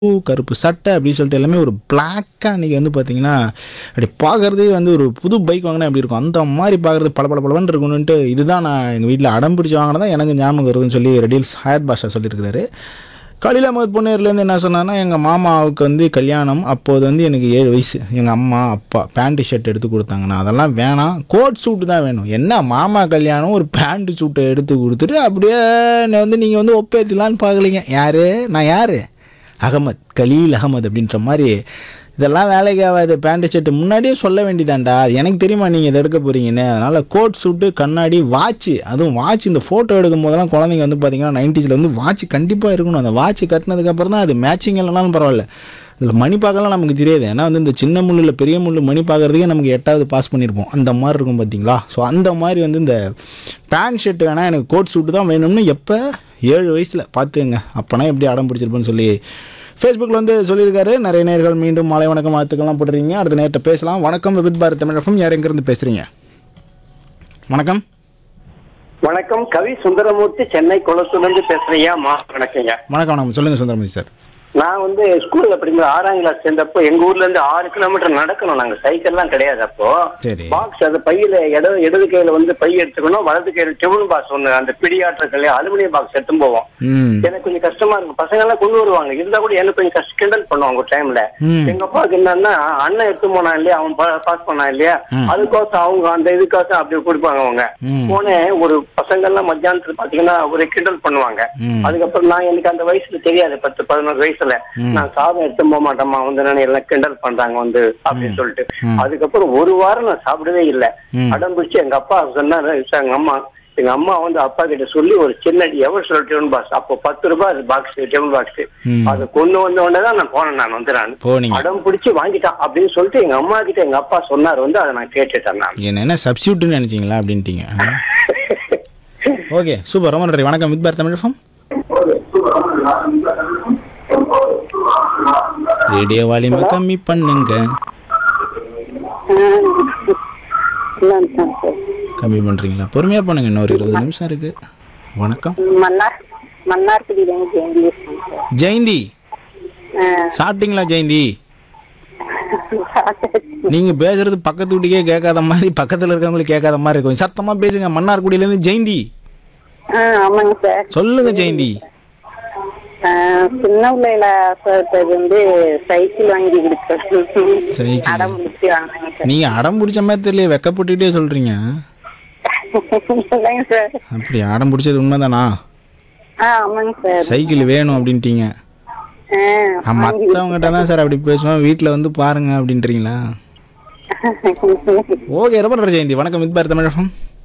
கருப்பு சட்டை அப்படின்னு சொல்லிட்டு எல்லாமே ஒரு பிளாக்காக அன்றைக்கி வந்து பார்த்தீங்கன்னா அப்படி பார்க்குறதே வந்து ஒரு புது பைக் வாங்கினா எப்படி இருக்கும் அந்த மாதிரி பார்க்குறது பல பல பலவன் இருக்கணுன்ட்டு இதுதான் நான் எங்கள் வீட்டில் அடம் பிடிச்சி வாங்கினதா எனக்கு ஞாபகம் வருதுன்னு சொல்லி ரெடில்ஸ் ஹயத் பாஷா சொல்லியிருக்காரு கலில் அகமது பொன்னேர்லேருந்து என்ன சொன்னான்னா எங்கள் மாமாவுக்கு வந்து கல்யாணம் அப்போது வந்து எனக்கு ஏழு வயசு எங்கள் அம்மா அப்பா பேண்ட் ஷர்ட் எடுத்து கொடுத்தாங்கண்ணா அதெல்லாம் வேணாம் கோட் சூட்டு தான் வேணும் என்ன மாமா கல்யாணம் ஒரு பேண்ட் சூட்டை எடுத்து கொடுத்துட்டு அப்படியே என்னை வந்து நீங்கள் வந்து ஒப்பேற்றலான்னு பார்க்கலீங்க யார் நான் யார் அகமத் கலீல் அகமத் அப்படின்ற மாதிரி இதெல்லாம் வேலைக்கு ஆகாது பேண்ட் ஷர்ட்டு முன்னாடியே சொல்ல வேண்டியதாண்டா அது எனக்கு தெரியுமா நீங்கள் இதை எடுக்க போகிறீங்கன்னு அதனால் கோட் சூட்டு கண்ணாடி வாட்ச் அதுவும் வாட்ச் இந்த ஃபோட்டோ எடுக்கும் போதெல்லாம் குழந்தைங்க வந்து பார்த்தீங்கன்னா நைன்டிஸில் வந்து வாட்ச் கண்டிப்பாக இருக்கணும் அந்த வாட்ச் கட்டினதுக்கப்புறம் தான் அது மேட்சிங் இல்லைனாலும் பரவாயில்ல இதில் மணி பார்க்கலாம் நமக்கு தெரியாது ஏன்னா வந்து இந்த சின்ன முள்ளில் பெரிய முள் மணி பார்க்குறதுக்கே நமக்கு எட்டாவது பாஸ் பண்ணியிருப்போம் அந்த மாதிரி இருக்கும் பார்த்தீங்களா ஸோ அந்த மாதிரி வந்து இந்த பேண்ட் ஷர்ட் வேணால் எனக்கு கோட் சூட்டு தான் வேணும்னு எப்போ ஏழு வயசில் பார்த்துங்க அப்போனா எப்படி அடம் பிடிச்சிருப்பேன்னு சொல்லி ஃபேஸ்புக்கில் வந்து சொல்லியிருக்காரு நிறைய நேர்கள் மீண்டும் மாலை வணக்கம் வாழ்த்துக்கள்லாம் போட்டுறீங்க அடுத்த நேரத்தை பேசலாம் வணக்கம் விபித் பாரத் தமிழகம் யார் எங்கேருந்து பேசுகிறீங்க வணக்கம் வணக்கம் கவி சுந்தரமூர்த்தி சென்னை குளத்தூர்லேருந்து பேசுறியா மா வணக்கங்க வணக்கம் வணக்கம் சொல்லுங்கள் சுந்தரமதி சார் நான் வந்து ஸ்கூல்ல படிக்கும்போது ஆறாம் கிளாஸ் சேர்ந்தப்போ எங்க ஊர்ல இருந்து ஆறு கிலோமீட்டர் நடக்கணும் நாங்க சைக்கிள்லாம் கிடையாது அப்போ சரி பாக்ஸ் அது பையில இடது இடது கையில வந்து பை எடுத்துக்கணும் வலது கையில டிஃபன் பாக்ஸ் ஒண்ணு அந்த பிடியாட்டுகள் அலுமினியம் பாக்ஸ் எடுத்து போவோம் ம் எனக்கு கொஞ்சம் கஷ்டமா இருக்கும் பசங்க எல்லாம் கொண்டு வருவாங்க இருந்தா கூட எனக்கு கொஞ்சம் கஷ்ட கிண்டல் பண்ணுவாங்க ஒரு டைம்ல ம். எங்க அப்பாவுக்கு என்னன்னா அண்ணன் எடுத்து போனான் இல்லையா அவன் பாஸ் பண்ணான் இல்லையா ம். அதுக்கோசம் அவங்க அந்த இதுக்கோசம் அப்படி கொடுப்பாங்க அவங்க ம். போனேன் ஒரு பசங்க எல்லாம் மத்தியானத்துல பாத்தீங்கன்னா ஒரு கிண்டல் பண்ணுவாங்க ம். அதுக்கப்புறம் நான் எனக்கு அந்த வயசுல தெரியாது பத்து பதினோரு வயசுல ம். நான் சாதம் எடுத்து போக மாட்டேம்மா வந்து நான் எல்லாம் கிண்டல் பண்றாங்க வந்து அப்படின்னு சொல்லிட்டு ம். அதுக்கப்புறம் ஒரு வாரம் நான் சாப்பிடவே இல்லை ம். அடம் பிடிச்சு எங்க அப்பா சொன்னாரு "சார், எங்க அம்மா எங்க அம்மா வந்து அப்பா கிட்ட சொல்லி ஒரு சின்ன எவ்வளவு சொல்ல டிஃபன் பாக்ஸ் அப்போ பத்து ரூபாய் அது பாக்ஸ் டிஃபன் பாக்ஸ் ம். அதை கொண்டு வந்த உடனே தான் நான் போனேன் நான் வந்து நான் போனீங்க அடம் பிடிச்சு வாங்கிட்டான் அப்படின்னு சொல்லிட்டு எங்க அம்மா கிட்ட எங்க அப்பா சொன்னார் வந்து அதை நான் கேட்டுட்டேன் நான் என்ன என்ன சப்ஸ்டியூட்னு நினச்சிங்களா அப்படின்ட்டீங்க ஓகே சூப்பர் ரொம்ப நன்றி வணக்கம் வித் பாரத் தமிழகம் ரேடியோ வால்யூமை கம்மி பண்ணுங்க கம்மி பண்ணுறீங்களா பொறுமையாக பண்ணுங்க இன்னொரு இருபது நிமிஷம் இருக்கு வணக்கம் மன்னார் மன்னார்குடியிலேருந்து ஜெயந்தி பேசுறேன் சார். ஜெயந்தி ஆ, சாப்பிட்டீங்களா ஜெயந்தி சாப்பிட்டாச்சு. நீங்கள் பேசுறது பக்கத்து வீட்டுக்கே கேட்காத மாதிரி பக்கத்தில் இருக்கவங்களுக்கு கேட்காத மாதிரி இருக்கும் சத்தமாக பேசுங்க மன்னார்குடியிலேருந்து ஜெயந்தி ஆ, ஆமாங்க சார் சொல்லுங்க ஜெயந்தி ஆ, சின்ன பிள்ளையில சார் வந்து சைக்கிள் வாங்கி கொடுத்தேன் சைக்கிள். அடம் முடிச்சு வாங்கினேங்க சார் நீங்கள் அடம் பிடிச்ச மாதிரி தெரியல வெக்கப்பட்டுக்கிட்டே சொல்கிறீங்க இல்லைங்க சார் அப்படி அடம் பிடிச்சது உண்மைதானா ஆ ஆமாங்க சார் சைக்கிள் வேணும் அப்படின்ட்டீங்க ஆ, வாங்கி மற்றவங்ககிட்ட தான் சார் அப்படி பேசுவேன் வீட்டில் வந்து பாருங்க அப்படின்றீங்களா ஓகே ரொம்ப நன்றி ஜெயந்தி வணக்கம் வித் பாரத் தமிழகம்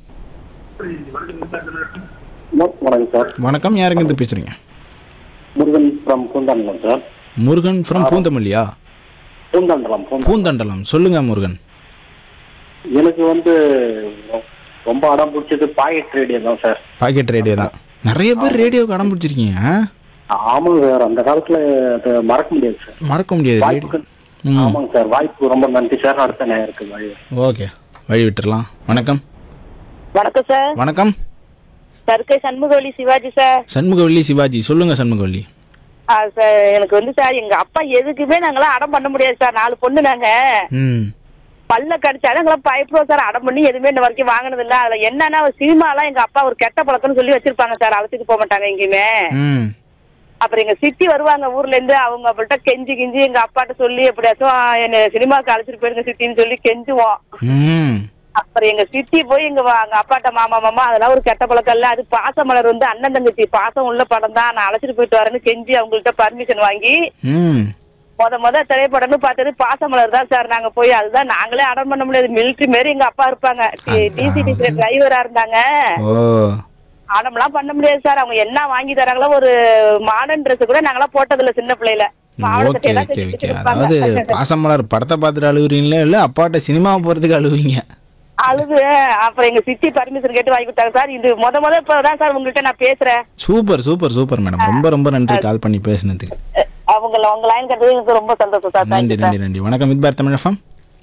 வணக்கம் சார் வணக்கம் யாருங்க இருந்து பேசுகிறீங்க Murugan from Poonthandalam sir Murugan from பூந்தமல்லியா பூந்தாண்டலம் பூந்தண்டலம் சொல்லுங்க முருகன் எனக்கு வந்து ரொம்ப அடம் பிடிச்சது பாக்கெட் ரேடியோ தான் சார் பாக்கெட் ரேடியோ தான் நிறைய பேர் ரேடியோவுக்கு அடம் பிடிச்சிருக்கீங்க ஆ? ஆமாங்க சார் அந்த காலத்துல அதை மறக்க முடியாது சார் மறக்க முடியாது ரேடியோ வாய்ப்புக்கு ம் ஆமாங்க சார் வாய்ப்பு ரொம்ப நன்றி சார் அடுத்த நேருக்கு வழி ஓகே வழி விட்டுறலாம் வணக்கம் வணக்கம் சார் வணக்கம் சர்க்கை சண்முகவல்லி சிவாஜி சார் சண்முகவல்லி சிவாஜி சொல்லுங்க சண்முகவல்லி ஆ, சார் எனக்கு வந்து சார் எங்க அப்பா எதுக்குமே நாங்களாம் அடம் பண்ண முடியாது சார் நாலு பொண்ணு நாங்க ம் பல்ல கடிச்சாலும் எங்களாம் பயப்படுவோம் சார் அடம் பண்ணி எதுவுமே இந்த வரைக்கும் வாங்கினது இல்ல அதுல என்னன்னா சினிமாலாம் எங்க அப்பா ஒரு கெட்ட பழக்கம்னு சொல்லி வச்சிருப்பாங்க சார் அழைச்சிட்டு போக மாட்டாங்க எங்கேயுமே ம் அப்புறம் எங்க சித்தி வருவாங்க ஊர்ல இருந்து அவங்க அவள்கிட்ட கெஞ்சி கெஞ்சி எங்க அப்பாட்ட சொல்லி எப்படியாச்சும் என்ன சினிமாக்கு அழைச்சிட்டு போயிருங்க சித்தின்னு சொல்லி கெஞ்சுவோம் ம் அப்புறம் எங்க சித்தி போய் எங்க வா- எங்க அப்பாட்ட மாமா மாமா அதெல்லாம் ஒரு கெட்ட பழக்கம் இல்ல அது பாசமலர் வந்து அண்ணன் தங்கச்சி பாசம் உள்ள படம் தான் நான் அழைச்சிட்டு போயிட்டு வரேன்னு கெஞ்சி அவங்கள்ட்ட பர்மிஷன் வாங்கி ம் முத முத திரைப்படம்னு பார்த்தது பாசமலர் தான் சார் நாங்க போய் அதுதான் நாங்களே அடம் பண்ண முடியாது மிலிட்டரி மாரி எங்க அப்பா இருப்பாங்க டிசிடி டிரைவரா இருந்தாங்க ஓ அடம்லாம் பண்ண முடியாது சார் அவங்க என்ன வாங்கி தராங்களோ ஒரு மாடர்ன் ட்ரெஸ் கூட நாங்களாம் போட்டதில்ல சின்ன பிள்ளையில பாவாடை ஓகே சட்டையெல்லாம் ஓகே கட்டிட்டு ஓகே இருப்பாங்க. அதாவது பாசமலர் படத்தை பார்த்துட்டு அழுகுறீங்களா இல்லை அப்பாட்ட சினிமா போகிறதுக்கு அழுகுவீங்க அழுது அப்புறம் எங்க சித்தி பர்மிஷன் கேட்டு வாங்கி கொடுத்தாங்க சார் இது முத முத இப்பதான் சார் உங்கள்கிட்ட நான் பேசுறேன் சூப்பர் சூப்பர் சூப்பர் மேடம் ரொம்ப ரொம்ப நன்றி கால் பண்ணி பேசினதுக்கு அஹ் அவங்க உங்க லைன் கட்டது எனக்கு ரொம்ப சந்தோஷம் சார் நன்றி தேங்க்யூ சார் நன்றி நன்றி வணக்கம் வித் பாரத் தமிழகம்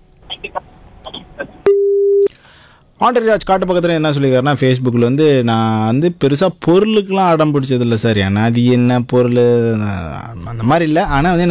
ஆண்டரிராஜ் காட்டு பக்கத்தில் என்ன சொல்லியிருக்காருன்னா ஃபேஸ்புக்கில் வந்து நான் வந்து பெருசாக பொருளுக்கெலாம் அடம் பிடிச்சதில்ல சார் ஏன்னா அது என்ன பொருள் அந்த மாதிரி இல்லை ஆனால் வந்து எனக்கு